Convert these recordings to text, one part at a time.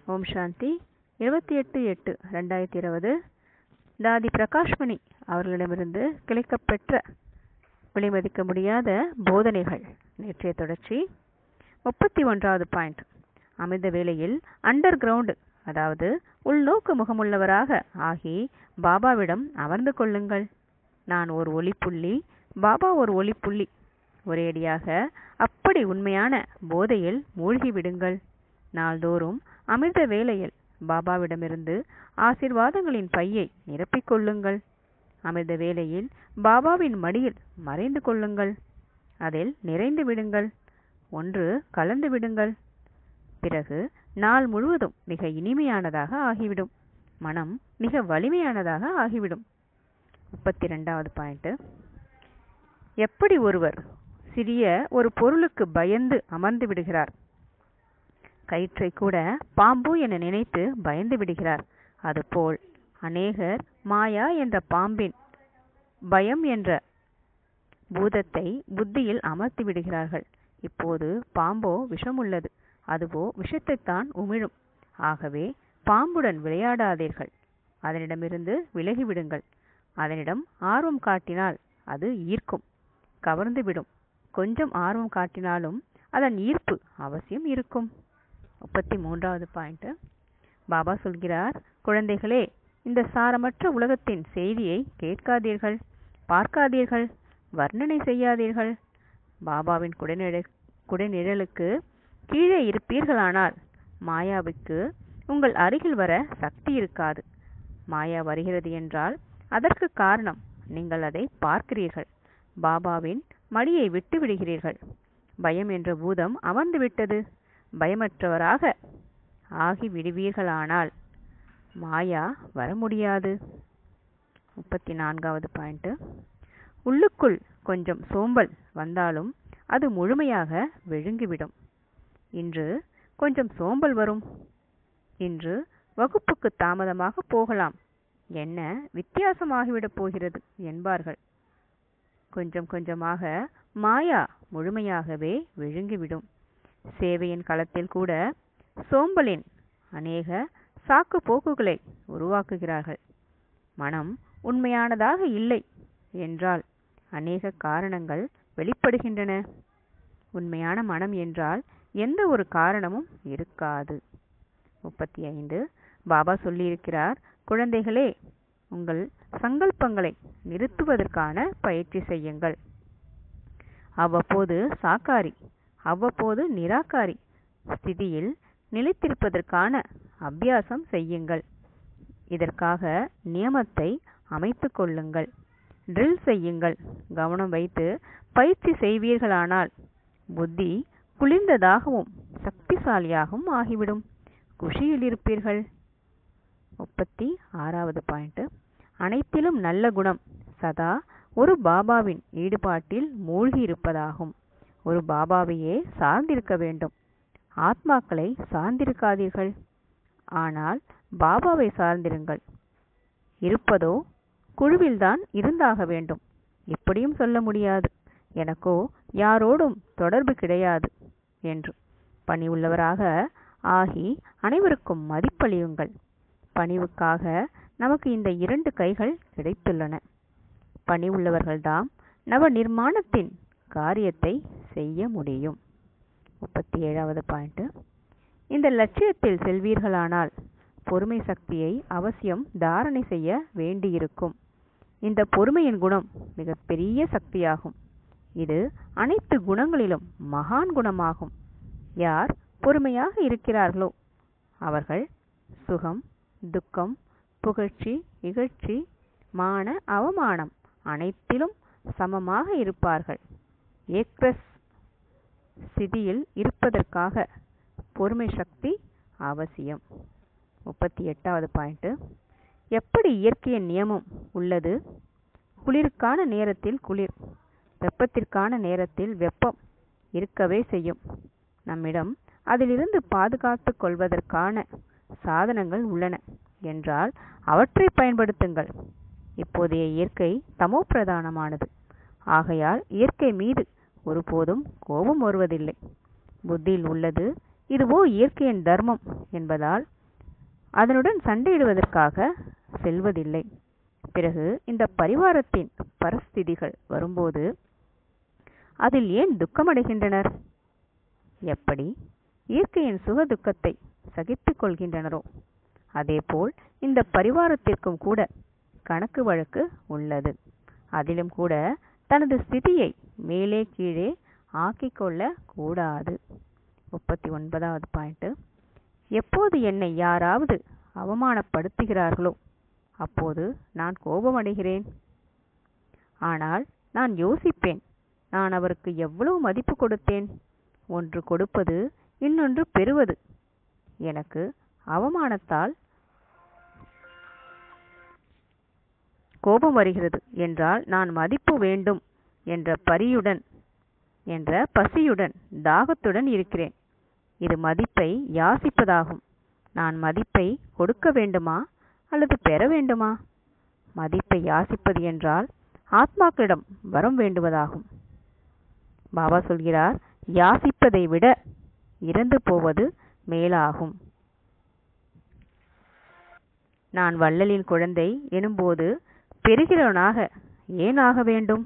ஓம் சாந்தி இருபத்தி எட்டு எட்டு ரெண்டாயிரத்தி இருபது தாதி பிரகாஷ்மணி அவர்களிடமிருந்து கிடைக்கப்பெற்ற விலைமதிக்க முடியாத போதனைகள் நேற்றைய தொடர்ச்சி முப்பத்தி ஒன்றாவது பாயிண்ட் அமிர்த வேளையில் அண்டர் கிரவுண்ட் அதாவது உள்நோக்கு முகமுள்ளவராக ஆகி பாபாவிடம் அமர்ந்து கொள்ளுங்கள் நான் ஒரு ஒளிப்புள்ளி பாபா ஒரு ஒளிப்புள்ளி ஒரேடியாக அப்படி உண்மையான போதையில் மூழ்கி விடுங்கள் நாள்தோறும் அமிர்த வேளையில் பாபாவிடமிருந்து ஆசிர்வாதங்களின் பையை நிரப்பிக் கொள்ளுங்கள் அமிர்த வேளையில் பாபாவின் மடியில் மறைந்து கொள்ளுங்கள் அதில் நிறைந்து விடுங்கள் ஒன்று கலந்து விடுங்கள் பிறகு நாள் முழுவதும் மிக இனிமையானதாக ஆகிவிடும் மனம் மிக வலிமையானதாக ஆகிவிடும் முப்பத்தி ரெண்டாவது பாயிண்ட் எப்படி ஒருவர் சிறிய ஒரு பொருளுக்கு பயந்து அமர்ந்து விடுகிறார் கயிற்றை கூட பாம்பு என நினைத்து பயந்து விடுகிறார் அதுபோல் அநேகர் மாயா என்ற பாம்பின் பயம் என்ற பூதத்தை புத்தியில் அமர்த்தி விடுகிறார்கள் இப்போது பாம்போ விஷமுள்ளது அதுவோ விஷத்தைத்தான் உமிழும் ஆகவே பாம்புடன் விளையாடாதீர்கள் அதனிடமிருந்து விலகிவிடுங்கள் அதனிடம் ஆர்வம் காட்டினால் அது ஈர்க்கும் கவர்ந்துவிடும் கொஞ்சம் ஆர்வம் காட்டினாலும் அதன் ஈர்ப்பு அவசியம் இருக்கும் முப்பத்தி மூன்றாவது பாயிண்ட் பாபா சொல்கிறார் குழந்தைகளே இந்த சாரமற்ற உலகத்தின் செய்தியை கேட்காதீர்கள் பார்க்காதீர்கள் வர்ணனை செய்யாதீர்கள் பாபாவின் குடைநிழ குடைநிழலுக்கு கீழே இருப்பீர்களானால் மாயாவுக்கு உங்கள் அருகில் வர சக்தி இருக்காது மாயா வருகிறது என்றால் அதற்கு காரணம் நீங்கள் அதை பார்க்கிறீர்கள் பாபாவின் மடியை விட்டு விடுகிறீர்கள் பயம் என்ற பூதம் அமர்ந்து விட்டது பயமற்றவராக ஆகி விடுவீர்களானால் மாயா வர முடியாது முப்பத்தி நான்காவது பாயிண்ட் உள்ளுக்குள் கொஞ்சம் சோம்பல் வந்தாலும் அது முழுமையாக விழுங்கிவிடும் இன்று கொஞ்சம் சோம்பல் வரும் இன்று வகுப்புக்கு தாமதமாக போகலாம் என்ன வித்தியாசமாகிவிடப் போகிறது என்பார்கள் கொஞ்சம் கொஞ்சமாக மாயா முழுமையாகவே விழுங்கிவிடும் சேவையின் களத்தில் கூட சோம்பலின் அநேக சாக்கு போக்குகளை உருவாக்குகிறார்கள் மனம் உண்மையானதாக இல்லை என்றால் அநேக காரணங்கள் வெளிப்படுகின்றன உண்மையான மனம் என்றால் எந்த ஒரு காரணமும் இருக்காது முப்பத்தி ஐந்து பாபா சொல்லியிருக்கிறார் குழந்தைகளே உங்கள் சங்கல்பங்களை நிறுத்துவதற்கான பயிற்சி செய்யுங்கள் அவ்வப்போது சாக்காரி அவ்வப்போது நிராகாரி ஸ்திதியில் நிலைத்திருப்பதற்கான அபியாசம் செய்யுங்கள் இதற்காக நியமத்தை அமைத்து கொள்ளுங்கள் ட்ரில் செய்யுங்கள் கவனம் வைத்து பயிற்சி செய்வீர்களானால் புத்தி குளிர்ந்ததாகவும் சக்திசாலியாகவும் ஆகிவிடும் குஷியில் இருப்பீர்கள் முப்பத்தி ஆறாவது பாயிண்ட் அனைத்திலும் நல்ல குணம் சதா ஒரு பாபாவின் ஈடுபாட்டில் மூழ்கி இருப்பதாகும் ஒரு பாபாவையே சார்ந்திருக்க வேண்டும் ஆத்மாக்களை சார்ந்திருக்காதீர்கள் ஆனால் பாபாவை சார்ந்திருங்கள் இருப்பதோ குழுவில்தான் இருந்தாக வேண்டும் எப்படியும் சொல்ல முடியாது எனக்கோ யாரோடும் தொடர்பு கிடையாது என்று பணி உள்ளவராக ஆகி அனைவருக்கும் மதிப்பளியுங்கள் பணிவுக்காக நமக்கு இந்த இரண்டு கைகள் கிடைத்துள்ளன பணி உள்ளவர்கள்தாம் நவ நிர்மாணத்தின் காரியத்தை செய்ய முடியும் முப்பத்தி ஏழாவது பாயிண்ட் இந்த லட்சியத்தில் செல்வீர்களானால் பொறுமை சக்தியை அவசியம் தாரணை செய்ய வேண்டியிருக்கும் இந்த பொறுமையின் குணம் மிக பெரிய சக்தியாகும் இது அனைத்து குணங்களிலும் மகான் குணமாகும் யார் பொறுமையாக இருக்கிறார்களோ அவர்கள் சுகம் துக்கம் புகழ்ச்சி இகழ்ச்சி மான அவமானம் அனைத்திலும் சமமாக இருப்பார்கள் ஏக்ரஸ் ஸ்திதியில் இருப்பதற்காக பொறுமை சக்தி அவசியம் முப்பத்தி எட்டாவது பாயிண்ட் எப்படி இயற்கையின் நியமம் உள்ளது குளிருக்கான நேரத்தில் குளிர் வெப்பத்திற்கான நேரத்தில் வெப்பம் இருக்கவே செய்யும் நம்மிடம் அதிலிருந்து பாதுகாத்து கொள்வதற்கான சாதனங்கள் உள்ளன என்றால் அவற்றை பயன்படுத்துங்கள் இப்போதைய இயற்கை தமோ பிரதானமானது ஆகையால் இயற்கை மீது ஒருபோதும் கோபம் வருவதில்லை புத்தியில் உள்ளது இதுவோ இயற்கையின் தர்மம் என்பதால் அதனுடன் சண்டையிடுவதற்காக செல்வதில்லை பிறகு இந்த பரிவாரத்தின் பரஸ்திதிகள் வரும்போது அதில் ஏன் துக்கமடைகின்றனர் எப்படி இயற்கையின் சுக துக்கத்தை சகித்துக் கொள்கின்றனரோ அதேபோல் இந்த பரிவாரத்திற்கும் கூட கணக்கு வழக்கு உள்ளது அதிலும் கூட தனது ஸ்திதியை மேலே கீழே ஆக்கிக் கொள்ள கூடாது முப்பத்தி ஒன்பதாவது பாயிண்ட் எப்போது என்னை யாராவது அவமானப்படுத்துகிறார்களோ அப்போது நான் கோபமடைகிறேன் ஆனால் நான் யோசிப்பேன் நான் அவருக்கு எவ்வளவு மதிப்பு கொடுத்தேன் ஒன்று கொடுப்பது இன்னொன்று பெறுவது எனக்கு அவமானத்தால் கோபம் வருகிறது என்றால் நான் மதிப்பு வேண்டும் என்ற பரியுடன் என்ற பசியுடன் தாகத்துடன் இருக்கிறேன் இது மதிப்பை யாசிப்பதாகும் நான் மதிப்பை கொடுக்க வேண்டுமா அல்லது பெற வேண்டுமா மதிப்பை யாசிப்பது என்றால் ஆத்மாக்களிடம் வரம் வேண்டுவதாகும் பாபா சொல்கிறார் யாசிப்பதை விட இறந்து போவது மேலாகும் நான் வள்ளலின் குழந்தை எனும்போது பெறுகிறவனாக ஏன் ஆக வேண்டும்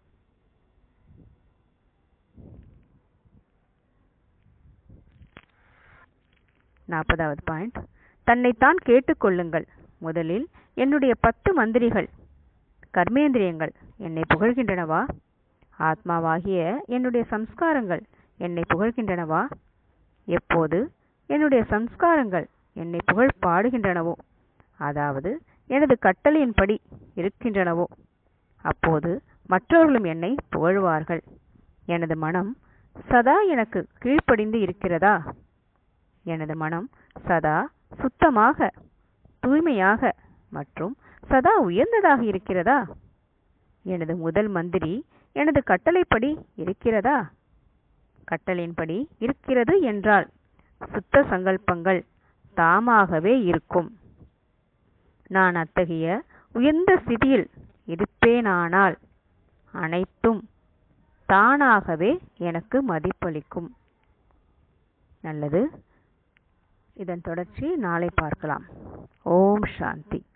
நாற்பதாவது பாயிண்ட் தன்னைத்தான் கேட்டுக்கொள்ளுங்கள் முதலில் என்னுடைய பத்து மந்திரிகள் கர்மேந்திரியங்கள் என்னை புகழ்கின்றனவா ஆத்மாவாகிய என்னுடைய சம்ஸ்காரங்கள் என்னை புகழ்கின்றனவா எப்போது என்னுடைய சம்ஸ்காரங்கள் என்னை புகழ் பாடுகின்றனவோ அதாவது எனது கட்டளையின்படி இருக்கின்றனவோ அப்போது மற்றவர்களும் என்னை புகழ்வார்கள் எனது மனம் சதா எனக்கு கீழ்ப்படிந்து இருக்கிறதா எனது மனம் சதா சுத்தமாக தூய்மையாக மற்றும் சதா உயர்ந்ததாக இருக்கிறதா எனது முதல் மந்திரி எனது கட்டளைப்படி இருக்கிறதா கட்டளையின்படி இருக்கிறது என்றால் சுத்த சங்கல்பங்கள் தாமாகவே இருக்கும் நான் அத்தகைய உயர்ந்த ஸ்திதியில் இருப்பேனானால் அனைத்தும் தானாகவே எனக்கு மதிப்பளிக்கும் நல்லது இதன் தொடர்ச்சி நாளை பார்க்கலாம் ஓம் சாந்தி